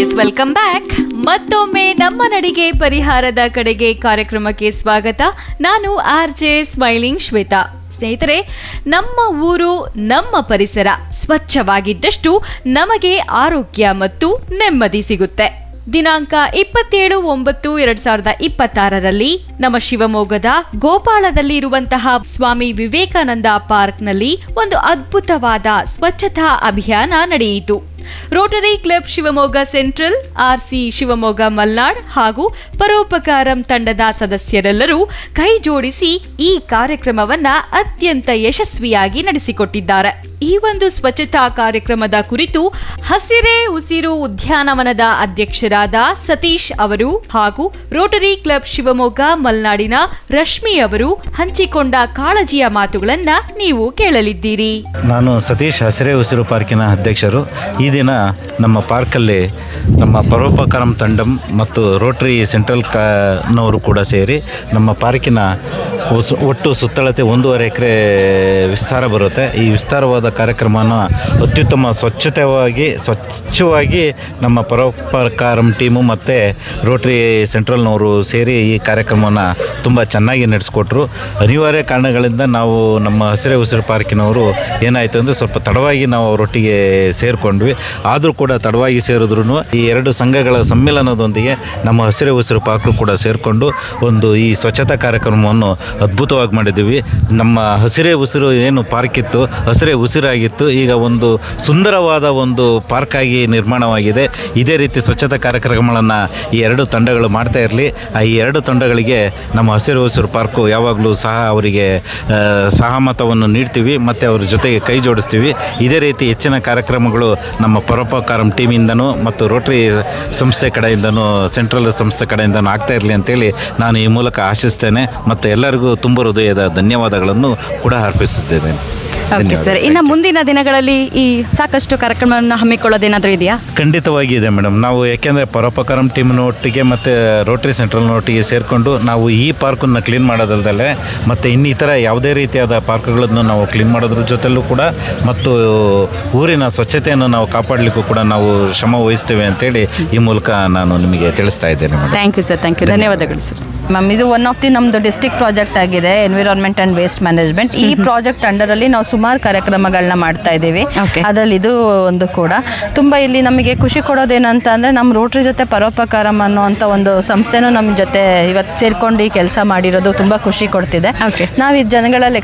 S welcome back ಮತ್ತೊಮ್ಮೆ ನಮ್ಮ ನಡಿಗೆ ಪರಿಹಾರದ ಕಡೆಗೆ ಕಾರ್ಯಕ್ರಮಕ್ಕೆ ಸ್ವಾಗತ ನಾನು ಆರ್ ಜೆ ಸ್ಮೈಲಿಂಗ್ ಶ್ವೇತಾ ಸ್ನೇಹಿತರೆ ನಮ್ಮ ಊರು ನಮ್ಮ ಪರಿಸರ ಸ್ವಚ್ಛವಾಗಿದ್ದಷ್ಟು ನಮಗೆ ಆರೋಗ್ಯ ಮತ್ತು ನೆಮ್ಮದಿ ಸಿಗುತ್ತೆ ದಿನಾಂಕ ಇಪ್ಪತ್ತೇಳು ಒಂಬತ್ತು ಎರಡ್ ಸಾವಿರದ ಇಪ್ಪತ್ತಾರರಲ್ಲಿ ನಮ್ಮ ಶಿವಮೊಗ್ಗದ ಗೋಪಾಳದಲ್ಲಿ ಇರುವಂತಹ ಸ್ವಾಮಿ ವಿವೇಕಾನಂದ ಪಾರ್ಕ್ನಲ್ಲಿ ಒಂದು ಅದ್ಭುತವಾದ ಸ್ವಚ್ಛತಾ ಅಭಿಯಾನ ನಡೆಯಿತು Rotary club Shivamogga central RC Shivamogga Malnad ಹಾಗೂ ಪರೋಪಕಾರಂ ತಂಡದ ಸದಸ್ಯರೆಲ್ಲರೂ ಕೈ ಜೋಡಿಸಿ ಈ ಕಾರ್ಯಕ್ರಮವನ್ನ ಅತ್ಯಂತ ಯಶಸ್ವಿಯಾಗಿ ನಡೆಸಿಕೊಟ್ಟಿದ್ದಾರೆ ಈ ಒಂದು ಸ್ವಚ್ಛತಾ ಕಾರ್ಯಕ್ರಮದ ಕುರಿತು ಹಸಿರೇ ಉಸಿರು ಉದ್ಯಾನವನದ ಅಧ್ಯಕ್ಷರಾದ ಸತೀಶ್ ಅವರು ಹಾಗೂ ರೋಟರಿ ಕ್ಲಬ್ ಶಿವಮೊಗ್ಗ ಮಲ್ನಾಡಿನ ರಶ್ಮಿ ಅವರು ಹಂಚಿಕೊಂಡ ಕಾಳಜಿಯ ಮಾತುಗಳನ್ನ ನೀವು ಕೇಳಲಿದ್ದೀರಿ ನಾನು ಸತೀಶ್ ಹಸಿರೇ ಉಸಿರು ಪಾರ್ಕಿನ ಅಧ್ಯಕ್ಷರು ಈ ದಿನ ನಮ್ಮ ಪಾರ್ಕಲ್ಲಿ ನಮ್ಮ ಪರೋಪಕಾರಂ ತಂಡಂ ಮತ್ತು ರೋಟರಿ ಸೆಂಟ್ರಲ್ ಕಾನವರು ಕೂಡ ಸೇರಿ ನಮ್ಮ ಪಾರ್ಕಿನ ಒಸ್- ಒಟ್ಟು ಸುತ್ತಳತೆ ಒಂದೂವರೆ ಎಕರೆ ವಿಸ್ತಾರ ಬರುತ್ತೆ ಈ ವಿಸ್ತಾರವಾದ ಕಾರ್ಯಕ್ರಮನ ಅತ್ಯುತ್ತಮ ಸ್ವಚ್ಛತೆಯಾಗಿ ಸ್ವಚ್ಛವಾಗಿ ನಮ್ಮ ಪರೋಪಕಾರಂ ಟೀಮು ಮತ್ತು ರೋಟರಿ ಸೆಂಟ್ರಲ್ನವರು ಸೇರಿ ಈ ಕಾರ್ಯಕ್ರಮವನ್ನು ತುಂಬ ಚೆನ್ನಾಗಿ ನಡೆಸ್ಕೊಟ್ರು ಅನಿವಾರ್ಯ ಕಾರಣಗಳಿಂದ ನಾವು ನಮ್ಮ ಹಸಿರೇ ಉಸಿರು ಪಾರ್ಕಿನವರು ಏನಾಯಿತು ಅಂದರೆ ಸ್ವಲ್ಪ ತಡವಾಗಿ ನಾವು ಅವರೊಟ್ಟಿಗೆ ಸೇರಿಕೊಂಡ್ವಿ ಆದರೂ ಕೂಡ ತಡವಾಗಿ ಸೇರಿದ್ರು ಈ ಎರಡು ಸಂಘಗಳ ಸಮ್ಮಿಲನದೊಂದಿಗೆ ನಮ್ಮ ಹಸಿರೇ ಉಸಿರು ಪಾರ್ಕ್ ಕೂಡ ಸೇರಿಕೊಂಡು ಒಂದು ಈ ಸ್ವಚ್ಛತಾ ಕಾರ್ಯಕ್ರಮವನ್ನು ಅದ್ಭುತವಾಗಿ ಮಾಡಿದ್ದೀವಿ ನಮ್ಮ ಹಸಿರೇ ಉಸಿರು ಏನು ಪಾರ್ಕ್ ಇತ್ತು ಹಸಿರೇ ಉಸಿರಾಗಿತ್ತು ಈಗ ಒಂದು ಸುಂದರವಾದ ಒಂದು ಪಾರ್ಕ್ ಆಗಿ ನಿರ್ಮಾಣವಾಗಿದೆ ಇದೇ ರೀತಿ ಸ್ವಚ್ಛತಾ ಕಾರ್ಯಕ್ರಮಗಳನ್ನು ಈ ಎರಡು ತಂಡಗಳು ಮಾಡ್ತಾ ಇರಲಿ ಈ ಎರಡು ತಂಡಗಳಿಗೆ ನಮ್ಮ ಹಸಿರು ಉಸಿರು ಪಾರ್ಕು ಯಾವಾಗಲೂ ಸಹ ಅವರಿಗೆ ಆ, ಸಹಮತವನ್ನು ನೀಡ್ತೀವಿ ಮತ್ತು ಅವ್ರ ಜೊತೆಗೆ ಕೈ ಜೋಡಿಸ್ತೀವಿ ಇದೇ ರೀತಿ ಹೆಚ್ಚಿನ ಕಾರ್ಯಕ್ರಮಗಳು ನಮ್ಮ ಪರೋಪಕಾರಂ ಟೀಮಿಂದನೂ ಮತ್ತು ರೋಟರಿ ಸಂಸ್ಥೆ ಕಡೆಯಿಂದನೂ ಸೆಂಟ್ರಲ್ ಸಂಸ್ಥೆ ಕಡೆಯಿಂದನೂ ಆಗ್ತಾ ಇರಲಿ ಅಂತೇಳಿ ನಾನು ಈ ಮೂಲಕ ಆಶಿಸ್ತೇನೆ ಮತ್ತು ಎಲ್ಲರಿಗೂ ತುಂಬ ಹೃದಯದ ಧನ್ಯವಾದಗಳನ್ನು ಕೂಡ ಅರ್ಪಿಸುತ್ತೇನೆ ಓಕೆ ಸರ್ ಇನ್ನು ಮುಂದಿನ ದಿನಗಳಲ್ಲಿ ಈ ಸಾಕಷ್ಟು ಕಾರ್ಯಕ್ರಮವನ್ನು ಹಮ್ಮಿಕೊಳ್ಳೋದೇನಾದ್ರೂ ಇದೆಯಾ ಖಂಡಿತವಾಗಿ ಇದೆ ಮೇಡಮ್ ನಾವು ಯಾಕೆಂದರೆ ಪರೋಪಕಾರಂ ಟೀಮ್ನ ಒಟ್ಟಿಗೆ ಮತ್ತು ರೋಟರಿ ಸೆಂಟ್ರಲ್ನ ಒಟ್ಟಿಗೆ ಸೇರಿಕೊಂಡು ನಾವು ಈ ಪಾರ್ಕನ್ನು ಕ್ಲೀನ್ ಮಾಡೋದಲ್ದಲೆ ಮತ್ತು ಇನ್ನಿತರ ಯಾವುದೇ ರೀತಿಯಾದ ಪಾರ್ಕ್ಗಳನ್ನು ನಾವು ಕ್ಲೀನ್ ಮಾಡೋದ್ರ ಜೊತೆಲೂ ಕೂಡ ಮತ್ತು ಊರಿನ ಸ್ವಚ್ಛತೆಯನ್ನು ನಾವು ಕಾಪಾಡಲಿಕ್ಕೂ ಕೂಡ ನಾವು ಶ್ರಮ ವಹಿಸ್ತೇವೆ ಅಂತೇಳಿ ಈ ಮೂಲಕ ನಾನು ನಿಮಗೆ ತಿಳಿಸ್ತಾ ಇದ್ದೇನೆ madam thank you sir thank you ಧನ್ಯವಾದಗಳು ಸರ್ ಮ್ಯಾಮ್ ಇದು ಒನ್ ಆಫ್ ದಿ ನಮ್ಮದು ಡಿಸ್ಟಿಕ್ ಪ್ರಾಜೆಕ್ಟ್ ಆಗಿದೆ ಎನ್ವಿರಾನ್ಮೆಂಟ್ ಆ್ಯಂಡ್ ವೇಸ್ಟ್ ಮ್ಯಾನೇಜ್ಮೆಂಟ್ ಈ ಪ್ರಾಜೆಕ್ಟ್ ಅಂಡರಲ್ಲಿ ನಾವು ಸುಮಾರು ಕಾರ್ಯಕ್ರಮಗಳನ್ನ ಮಾಡ್ತಾ ಇದ್ದೀವಿ Okay. ಅದರಲ್ಲಿ ಇದು ಒಂದು ಕೂಡ ತುಂಬ ಇಲ್ಲಿ ನಮಗೆ ಖುಷಿ ಕೊಡೋದೇನಂತ ಅಂದರೆ ನಮ್ಮ ರೋಟ್ರಿ ಜೊತೆ ಪರೋಪಕಾರಂ ಅನ್ನೋಂಥ ಒಂದು ಸಂಸ್ಥೆನೂ ನಮ್ಮ ಜೊತೆ ಇವತ್ತು ಸೇರ್ಕೊಂಡು ಈ ಕೆಲಸ ಮಾಡಿರೋದು ತುಂಬ ಖುಷಿ ಕೊಡ್ತಿದೆ Okay. ನಾವು ಈ ಜನಗಳಲ್ಲಿ